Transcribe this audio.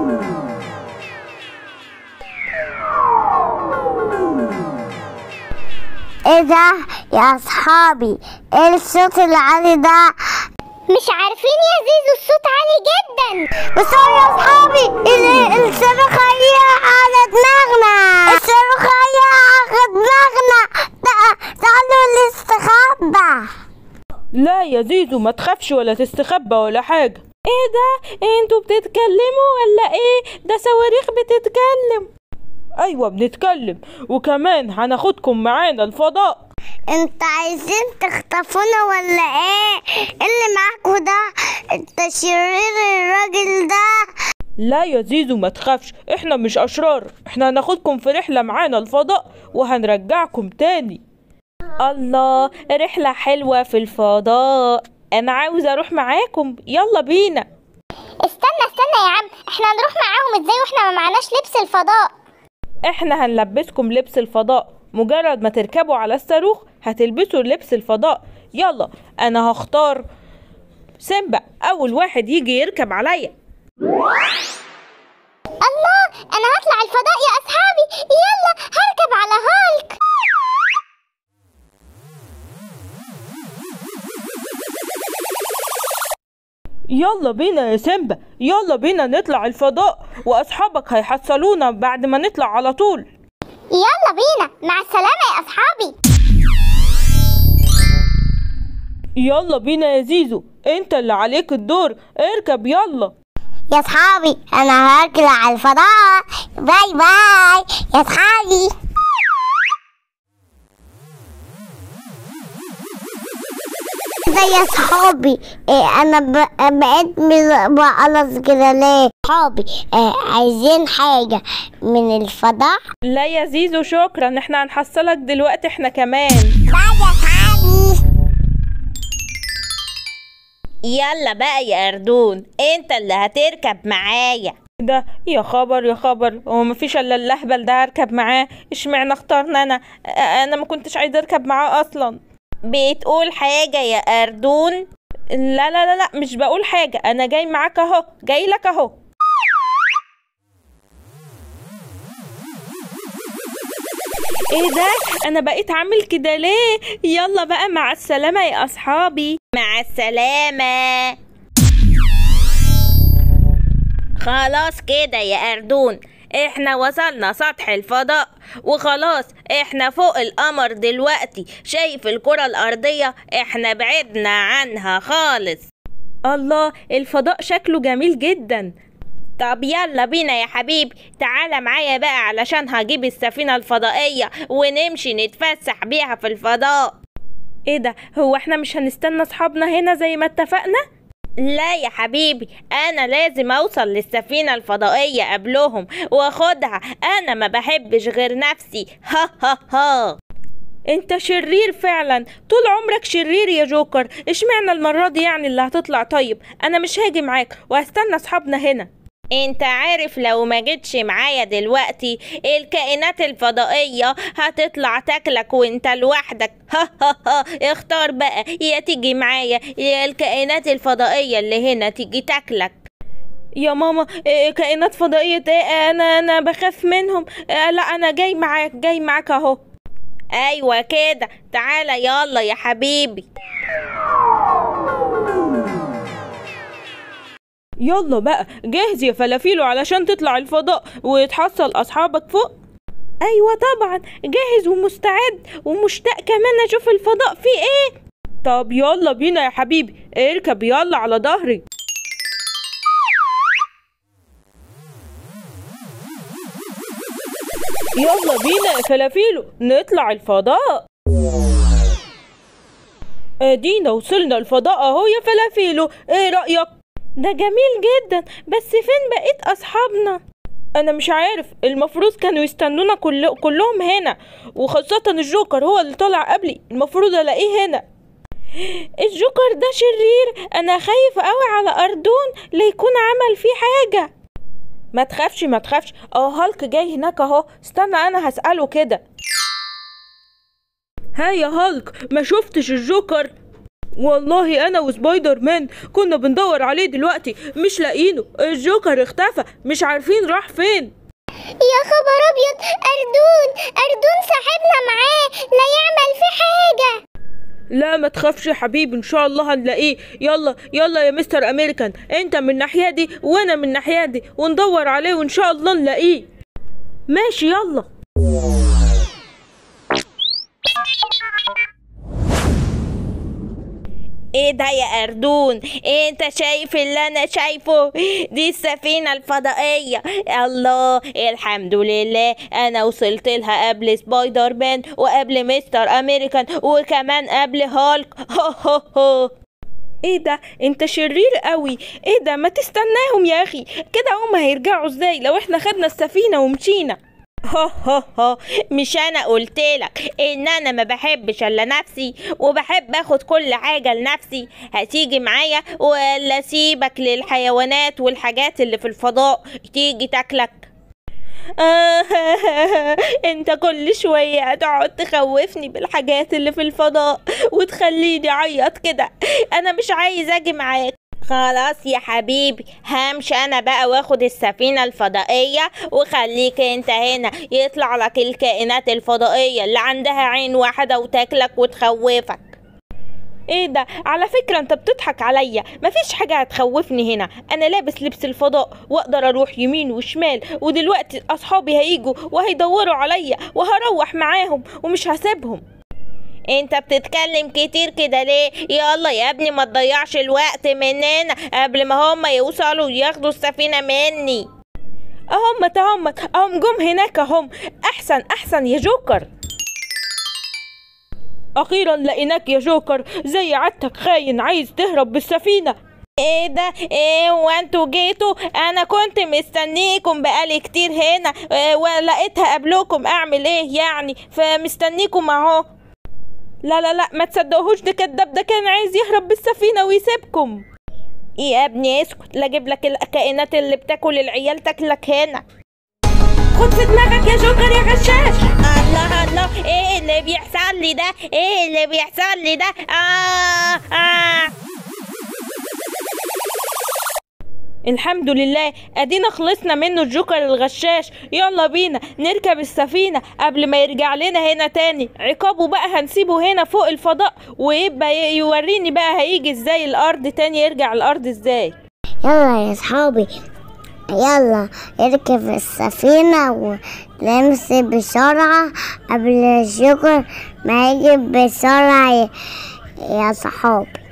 ايه ده يا اصحابي ايه الصوت العالي ده مش عارفين يا زيزو الصوت عالي جدا بس هو يا اصحابي ال- الصاروخية على دماغنا الصاروخية على دماغنا تع- تعالوا نستخبى لا يا زيزو ما تخافش ولا تستخبى ولا حاجة ايه ده انتوا بتتكلموا ولا ايه ده صواريخ بتتكلم ايوه بنتكلم وكمان هناخدكم معانا الفضاء انت عايزين تخطفونا ولا ايه إيه اللي معاكوا ده انت شرير الراجل ده لا يا زيزو ما تخافش احنا مش اشرار احنا هناخدكم في رحلة معانا الفضاء وهنرجعكم تاني الله رحلة حلوة في الفضاء انا عاوزة اروح معاكم يلا بينا استنى استنى يا عم احنا هنروح معاهم ازاي واحنا ما معناش لبس الفضاء احنا هنلبسكم لبس الفضاء مجرد ما تركبوا على الصاروخ هتلبسوا لبس الفضاء يلا انا هختار سيمبا اول واحد يجي يركب عليا الله انا هطلع الفضاء يا اصحابي يلا هركب على هالك يلا بينا يا سيمبا يلا بينا نطلع الفضاء واصحابك هيحصلونا بعد ما نطلع على طول يلا بينا مع السلامة يا اصحابي يلا بينا يا زيزو انت اللي عليك الدور اركب يلا يا اصحابي انا هركل على الفضاء باي باي يا اصحابي ده يا صحابي إيه انا ب- بقيت مز- بقلص كده ليه صحابي إيه عايزين حاجة من الفضاء لا يا زيزو شكرا احنا هنحصلك دلوقتي احنا كمان باي يا صحابي يلا بقى يا أردون انت اللي هتركب معايا ده يا خبر يا خبر هو مفيش الا اللهبل ده اركب معاه اشمعنى اختارنا انا اه، انا ما كنتش عايزه اركب معاه اصلا بتقول حاجة يا أردون لا لا لا لا مش بقول حاجه انا جاي معاك اهو جاي لك اهو ايه ده انا بقيت عامل كده ليه يلا بقى مع السلامه يا اصحابي مع السلامة خلاص كده يا أردون احنا وصلنا سطح الفضاء وخلاص احنا فوق القمر دلوقتي شايف الكرة الأرضية احنا بعدنا عنها خالص الله الفضاء شكله جميل جدا طب يلا بينا يا حبيبي تعالى معايا بقى علشان هجيب السفينة الفضائية ونمشي نتفسح بيها في الفضاء ايه ده هو احنا مش هنستنى اصحابنا هنا زي ما اتفقنا لا يا حبيبي انا لازم اوصل للسفينة الفضائية قبلهم واخدها انا ما بحبش غير نفسي ها ها ها انت شرير فعلا طول عمرك شرير يا جوكر اشمعنى المرة دي يعني اللي هتطلع طيب انا مش هاجي معاك وهستنى اصحابنا هنا انت عارف لو ما جيتش معايا دلوقتي الكائنات الفضائية هتطلع تاكلك وانت لوحدك ها ها ها اختار بقى يا تيجي معايا يا الكائنات الفضائية اللي هنا تيجي تاكلك يا ماما إيه كائنات فضائية ايه انا انا بخاف منهم اه لا انا جاي معاك جاي معاك اهو ايوه كده تعالى يلا يا حبيبي يلا بقى جاهز يا فلافيلو علشان تطلع الفضاء ويتحصل اصحابك فوق ايوه طبعا جاهز ومستعد ومشتاق كمان اشوف الفضاء فيه ايه طب يلا بينا يا حبيبي اركب يلا على ظهري يلا بينا يا فلافيلو نطلع الفضاء ادينا وصلنا الفضاء اهو يا فلافيلو ايه رأيك ده جميل جدا بس فين بقيت اصحابنا انا مش عارف المفروض كانوا يستنونا كل... كلهم هنا وخاصة الجوكر هو اللي طلع قبلي المفروض الاقيه هنا الجوكر ده شرير انا خايف قوي على اردون ليكون عمل فيه حاجة ما تخافش ما تخافش اه هالك جاي هناك اهو استنى انا هسأله كده ها يا هالك ما شفتش الجوكر والله انا وسبايدر مان كنا بندور عليه دلوقتي مش لاقيينه الجوكر اختفى مش عارفين راح فين يا خبر ابيض اردون اردون صاحبنا معاه لا يعمل في حاجه لا ما تخافش يا حبيبي ان شاء الله هنلاقيه يلا يلا يا مستر امريكان انت من الناحيه دي وانا من الناحيه دي وندور عليه وان شاء الله نلاقيه ماشي يلا ايه ده يا اردون إيه انت شايف اللي انا شايفه دي السفينة الفضائية الله الحمد لله انا وصلت لها قبل سبايدر مان وقبل مستر امريكان وكمان قبل هالك هو هو هو ايه ده انت شرير قوي ايه ده ما تستناهم يا اخي كده هم هيرجعوا ازاي لو احنا خدنا السفينه ومشينا هو هو هو مش انا قلتلك ان انا ما بحبش الا نفسي وبحب اخد كل حاجة لنفسي هتيجي معايا ولا اسيبك للحيوانات والحاجات اللي في الفضاء تيجي تاكلك انت كل شوية هتقعد تخوفني بالحاجات اللي في الفضاء وتخليني اعيط كده انا مش عايز اجي معاك خلاص يا حبيبي همشي انا بقى واخد السفينة الفضائية وخليك انت هنا يطلع لك الكائنات الفضائية اللي عندها عين واحدة وتاكلك وتخوفك ايه ده على فكرة انت بتضحك عليا مفيش حاجة هتخوفني هنا انا لابس لبس الفضاء واقدر اروح يمين وشمال ودلوقتي اصحابي هيجوا وهيدوروا عليا وهروح معاهم ومش هسيبهم انت بتتكلم كتير كده ليه يلا يا ابني ما تضيعش الوقت مننا قبل ما هما يوصلوا وياخدوا السفينة مني اهم تهم اهم جم هناك اهم احسن احسن يا جوكر اخيرا لقيناك يا جوكر زي عادتك خاين عايز تهرب بالسفينه ايه ده ايه وانتوا جيتوا انا كنت مستنيكم بقالي كتير هنا اه ولقيتها قبلكم اعمل ايه يعني فمستنيكم اهو لا لا لا ما تصدقوهوش ده كداب ده كان عايز يهرب بالسفينه ويسيبكم يا ابني اسكت لا اجيب لك الكائنات اللي بتاكل العيال تاكلك هنا خد في دماغك يا جوكر يا غشاش الله الله ايه اللي بيحصل لي ده ايه اللي بيحصل لي ده آه آه الحمد لله ادينا خلصنا منه الجوكر الغشاش يلا بينا نركب السفينة قبل ما يرجع لنا هنا تاني عقابه بقى هنسيبه هنا فوق الفضاء ويبقى يوريني بقى هيجي ازاي الارض تاني يرجع الارض ازاي يلا يا صحابي يلا اركب السفينة ونمشي بسرعة قبل الشجر ما يجي بسرعة يا- يا صحابي